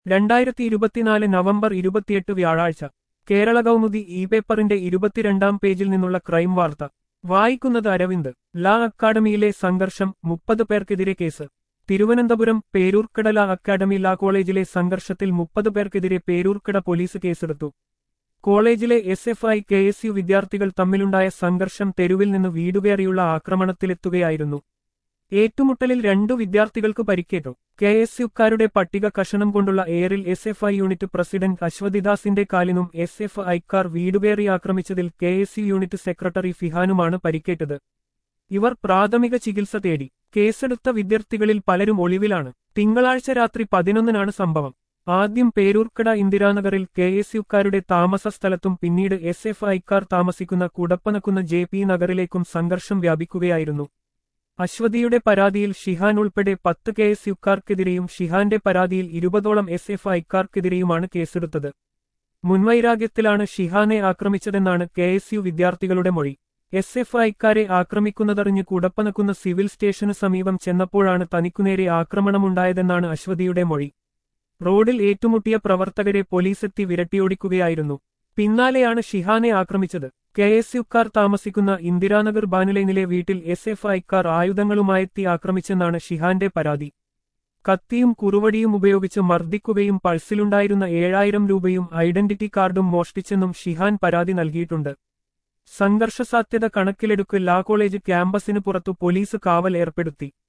രണ്ടായിരത്തി ഇരുപത്തിനാല് നവംബർ ഇരുപത്തിയെട്ട് വ്യാഴാഴ്ച കേരള കൗമുദി ഇ പേപ്പറിന്റെ ഇരുപത്തിരണ്ടാം പേജിൽ നിന്നുള്ള ക്രൈം വാർത്ത വായിക്കുന്നത് അരവിന്ദ് ലാ അക്കാഡമിയിലെ സംഘർഷം മുപ്പത് പേർക്കെതിരെ കേസ് തിരുവനന്തപുരം പേരൂർക്കട ലാ അക്കാഡമി ലാ കോളേജിലെ സംഘർഷത്തിൽ മുപ്പത് പേർക്കെതിരെ പേരൂർക്കട പോലീസ് കേസെടുത്തു കോളേജിലെ S F I K S U വിദ്യാർത്ഥികൾ തമ്മിലുണ്ടായ സംഘർഷം തെരുവിൽ നിന്ന് വീടുകയറിയുള്ള ആക്രമണത്തിലെത്തുകയായിരുന്നു ഏറ്റുമുട്ടലിൽ രണ്ടു വിദ്യാർത്ഥികൾക്ക് പരിക്കേറ്റു കെ എസ് യുക്കാരുടെ പട്ടിക കഷണം കൊണ്ടുള്ള എയറിൽ S F I unit president അശ്വതിദാസിന്റെ കാലിനും എസ് എഫ് ഐക്കാർ വീടുകയറി ആക്രമിച്ചതിൽ K S U unit secretary ഫിഹാനുമാണ് പരിക്കേറ്റത് ഇവർ പ്രാഥമിക ചികിത്സ തേടി കേസെടുത്ത വിദ്യാർത്ഥികളിൽ പലരും ഒളിവിലാണ് തിങ്കളാഴ്ച രാത്രി പതിനൊന്നിനാണ് സംഭവം ആദ്യം പേരൂർക്കട ഇന്ദിരാനഗറിൽ കെ എസ് യുക്കാരുടെ താമസ സ്ഥലത്തും പിന്നീട് എസ് എഫ് ഐക്കാർ താമസിക്കുന്ന കുടപ്പനക്കുന്ന ജെ പി നഗറിലേക്കും സംഘർഷം വ്യാപിക്കുകയായിരുന്നു അശ്വതിയുടെ പരാതിയിൽ ഷിഹാൻ ഉൾപ്പെടെ പത്ത് കെ എസ് യുക്കാർക്കെതിരെയും ഷിഹാന്റെ പരാതിയിൽ ഇരുപതോളം എസ് എഫ് ഐക്കാർക്കെതിരെയുമാണ് കേസെടുത്തത് മുൻവൈരാഗ്യത്തിലാണ് ഷിഹാനെ ആക്രമിച്ചതെന്നാണ് കെ എസ് യു വിദ്യാർത്ഥികളുടെ മൊഴി എസ് എഫ് ഐക്കാരെ ആക്രമിക്കുന്നതറിഞ്ഞ് കുടപ്പനക്കുന്ന സിവിൽ സ്റ്റേഷന് സമീപം ചെന്നപ്പോഴാണ് തനിക്കുനേരെ ആക്രമണമുണ്ടായതെന്നാണ് അശ്വതിയുടെ മൊഴി റോഡിൽ ഏറ്റുമുട്ടിയ പ്രവർത്തകരെ പോലീസെത്തി വിരട്ടിയോടിക്കുകയായിരുന്നു പിന്നാലെയാണ് ഷിഹാനെ ആക്രമിച്ചത് കെ എസ് യുക്കാർ താമസിക്കുന്ന ഇന്ദിരാനഗർ ബാനുലൈനിലെ വീട്ടിൽ എസ് എഫ് ഐക്കാർ ആയുധങ്ങളുമായെത്തി ആക്രമിച്ചെന്നാണ് ഷിഹാന്റെ പരാതി കത്തിയും കുറുവടിയും ഉപയോഗിച്ച് മർദ്ദിക്കുകയും പൾസിലുണ്ടായിരുന്ന ഏഴായിരം രൂപയും ഐഡന്റിറ്റി കാർഡും മോഷ്ടിച്ചെന്നും ഷിഹാൻ പരാതി നൽകിയിട്ടുണ്ട് സംഘർഷസാധ്യത കണക്കിലെടുക്ക് ലാ കോളേജ് ക്യാമ്പസിന് പുറത്തു പോലീസ് കാവൽ ഏർപ്പെടുത്തി